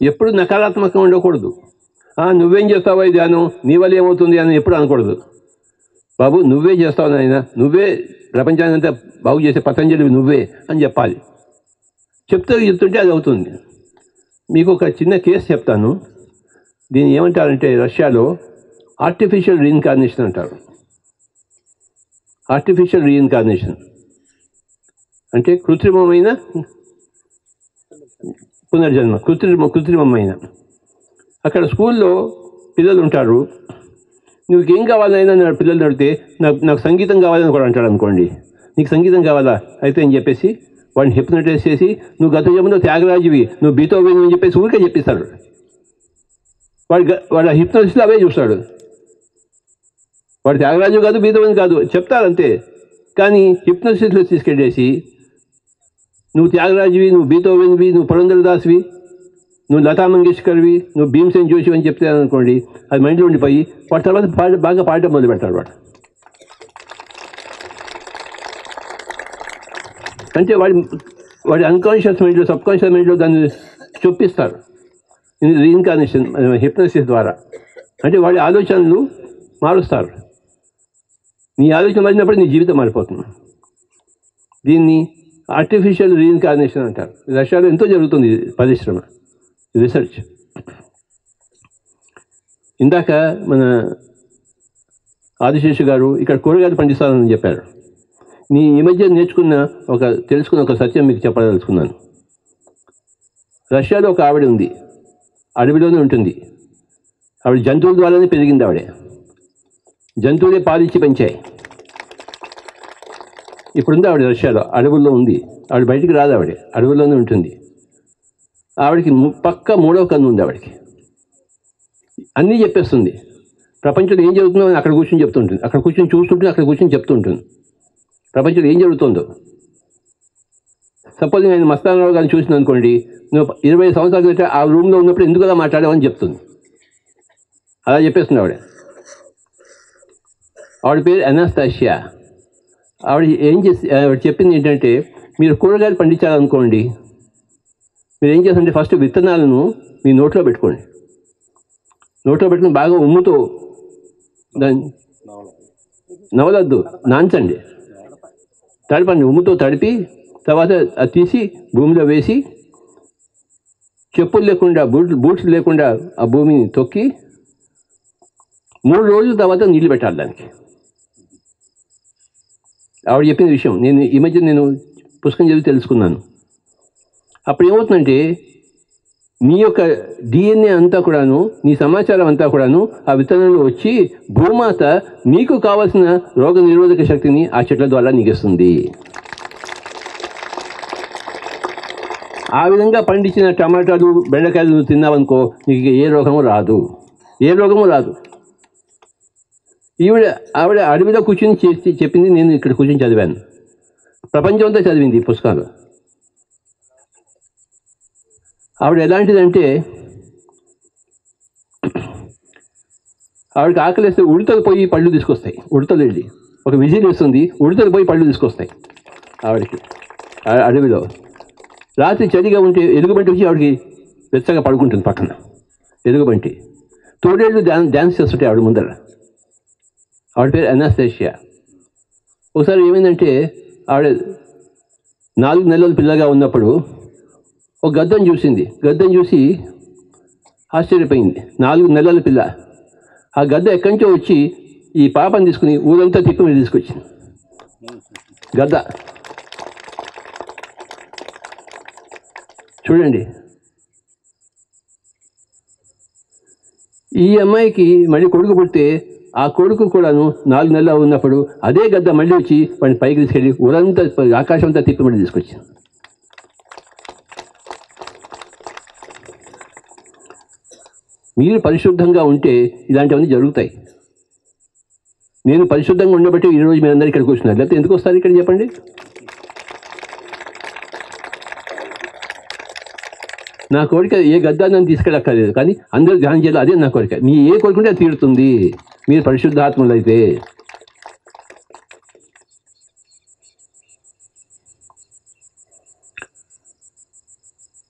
ఎప్పుడు నకారాత్మకంగా ఉండకూడదు "ఆ, నువ్వేం చేస్తావో ఈ ధ్యానం నీ వల్ల ఏమవుతుంది అని ఎప్పుడు అనకూడదు బాబు నువ్వే చేస్తావు నాయన నువ్వే ప్రపంచాన్ని అంతా బాగు చేసే పతంజలి నువ్వే అని చెప్పాలి చెప్తూ చెప్తుంటే అది అవుతుంది మీకు ఒక చిన్న కేసు చెప్తాను దీన్ని ఏమంటారంటే రష్యాలో ఆర్టిఫిషియల్ రీఇన్కార్నేషన్ అంటారు ఆర్టిఫిషియల్ రీఇన్కార్నేషన్ అంటే కృత్రిమమైన పునర్జన్మ కృత్రిమ కృత్రిమమైన అక్కడ స్కూల్లో పిల్లలు ఉంటారు నువ్వు ఏం కావాలైనా నా పిల్లలు అడిగితే నాకు నాకు సంగీతం కావాలని కూడా అంటాడు అనుకోండి నీకు సంగీతం కావాలా అయితే అని చెప్పేసి వాడిని హిప్నటైజ్ చేసి నువ్వు గత జన్మలో త్యాగరాజువి నువ్వు బీతోవేన్ అని చెప్పేసి ఊరికే చెప్పిస్తాడు వాడు గ- వాడు హిప్నోసిస్లో అవే చూస్తాడు వాడు త్యాగరాజు కాదు బీతోవేన్ కాదు చెప్తారంతే కానీ హిప్నోసిస్లో తీసుకెళ్ళేసి నువ్వు త్యాగరాజువి నువ్వు బీతోవేన్వి నువ్వు పురంధరదాస్వి నువ్వు లతా మంగేష్కర్వి నువ్వు భీమ్సేన్ జోషి అని చెప్తే అనుకోండి అది మైండ్లో ఉండిపోయి వాటి తర్వాత పాట బాగా పాడటం మొదలు పెడతాడు వాడు అంటే వాడి వాడి అన్కాన్షియస్ మైండ్లో సబ్ కాన్షియస్ మైండ్లో దాన్ని చొప్పిస్తారు రీఇన్కార్నేషన్ హిప్నసిస్ ద్వారా అంటే వాడి ఆలోచనలు మారుస్తారు నీ ఆలోచన మారినప్పుడు నీ జీవితం మారిపోతుంది దీన్ని ఆర్టిఫిషియల్ రీఇన్కార్నేషన్ అంటారు రష్యాలో ఎంతో జరుగుతుంది ఇది పరిశ్రమ రీసెర్చ్ ఇందాక మన ఆదిశేషు గారు ఇక్కడ కూరగాయలు పండిస్తానని చెప్పారు నీ ఈ మధ్య నేర్చుకున్న ఒక తెలుసుకున్న ఒక సత్యం మీకు చెప్పదలుచుకున్నాను రష్యాలో ఒక ఆవిడ ఉంది అడవిలోనే ఉంటుంది ఆవిడ జంతువుల ద్వారానే పెరిగింది ఆవిడ జంతువులే పాలిచ్చి పెంచాయి ఇప్పుడుంది ఆవిడ రష్యాలో అడవుల్లో ఉంది ఆవిడ బయటికి రాదు ఆవిడ అడవుల్లోనే ఉంటుంది ఆవిడకి ము- పక్క మూడవ కన్ను ఉంది ఆవిడకి అన్నీ చెప్పేస్తుంది ప్రపంచంలో ఏం జరుగుతుందో అని అక్కడ కూర్చొని చెప్తుంటుంది అక్కడ కూర్చొని చూస్తుంటుంది అక్కడ కూర్చొని చెప్తుంటుంది ప్రపంచంలో ఏం జరుగుతుందో సపోజ్ నేను మస్తానరావు గారిని చూసిన అనుకోండి నువ్వు ఇరవై సంవత్సరాల క్రితం ఆ రూమ్లో ఉన్నప్పుడు ఎందుకు అలా మాట్లాడావని చెప్తుంది అలా చెప్పేస్తుంది ఆవిడ ఆవిడ పేరు అనాస్తాషియా ఆవిడ ఏం చేసి ఆవిడ చెప్పింది ఏంటంటే మీరు కూరగాయలు పండించాలనుకోండి మీరు ఏం చేస్తారంటే ఫస్ట్ విత్తనాలను మీ నోట్లో పెట్టుకోండి నోట్లో పెట్టుకుని బాగా ఉమ్ముతో దాన్ని నవలద్దు నాంచండి తడపండి ఉమ్ముతో తడిపి తర్వాత అది తీసి భూమిలో వేసి చెప్పులు లేకుండా బూట్లు బూట్స్ లేకుండా ఆ భూమిని తొక్కి మూడు రోజుల తర్వాత నీళ్లు పెట్టాలి దానికి ఆవిడ చెప్పిన విషయం నేను ఈ మధ్య నేను పుస్తకం చదివి తెలుసుకున్నాను అప్పుడు ఏమవుతుందంటే నీ యొక్క డిఎన్ఏ అంతా కూడాను నీ సమాచారం అంతా కూడాను ఆ విత్తనంలో వచ్చి భూమాత నీకు కావాల్సిన రోగ నిరోధక శక్తిని ఆ చెట్ల ద్వారా నీకు ఇస్తుంది ఆ విధంగా పండించిన టమాటాలు బెండకాయలు నువ్వు తిన్నావనుకో నీకు ఏ రోగము రాదు ఏ రోగము రాదు ఈవిడ ఆవిడ అడవిలో కూర్చొని చేసి చెప్పింది నేను ఇక్కడ కూర్చొని చదివాను ప్రపంచం అంతా చదివింది ఈ పుస్తకాలు ఆవిడ ఎలాంటిదంటే ఆవిడకి ఆకలిస్తే ఉడతలు పోయి పళ్ళు తీసుకొస్తాయి ఉడతలు వెళ్ళి ఒక విజిల్ వేస్తుంది ఉడతలు పోయి పళ్ళు తీసుకొస్తాయి ఆవిడకి ఆ- అడవిలో రాత్రి చలిగా ఉంటే ఎలుగుబంటి వచ్చి ఆవిడకి వెచ్చగా పడుకుంటుంది పక్కన ఎలుగుబంటి తోడేళ్ళు డాన్స్ డ్యాన్స్ చేస్తుంటాయి ఆవిడ ముందర ఆవిడ పేరు అనాస్తేషియా ఒకసారి ఏమైందంటే ఆవిడ నాలుగు నెలల పిల్లగా ఉన్నప్పుడు ఒక గద్దం చూసింది గద్దం చూసి ఆశ్చర్యపోయింది నాలుగు నెలల పిల్ల ఆ గద్ద ఎక్కడి నుంచో వచ్చి ఈ పాపని తీసుకుని ఊరంతా తిప్పి మీద తీసుకొచ్చింది గద్ద చూడండి ఈ అమ్మాయికి మళ్ళీ కొడుకు పుడితే ఆ కొడుకు కూడాను నాలుగు నెలలు ఉన్నప్పుడు అదే గద్ద మళ్ళీ వచ్చి వాడిని పైకి తీసుకెళ్ళి ఊరంతా ఆకాశం అంతా తిప్పి మళ్ళీ తీసుకొచ్చింది మీరు పరిశుద్ధంగా ఉంటే ఇలాంటివన్నీ జరుగుతాయి నేను పరిశుద్ధంగా ఉండబట్టి ఈరోజు మీ అందరు ఇక్కడ కూర్చున్నారు లేకపోతే ఎందుకు వస్తారు ఇక్కడ చెప్పండి నా కోరిక ఏ గద్దా నన్ను తీసుకెళ్ళక్కర్లేదు కానీ అందరూ ధ్యానం చేయాలి అదే నా కోరిక మీ ఏ కోరిక ఉంటే అది తీరుతుంది మీరు పరిశుద్ధాత్మలు అయితే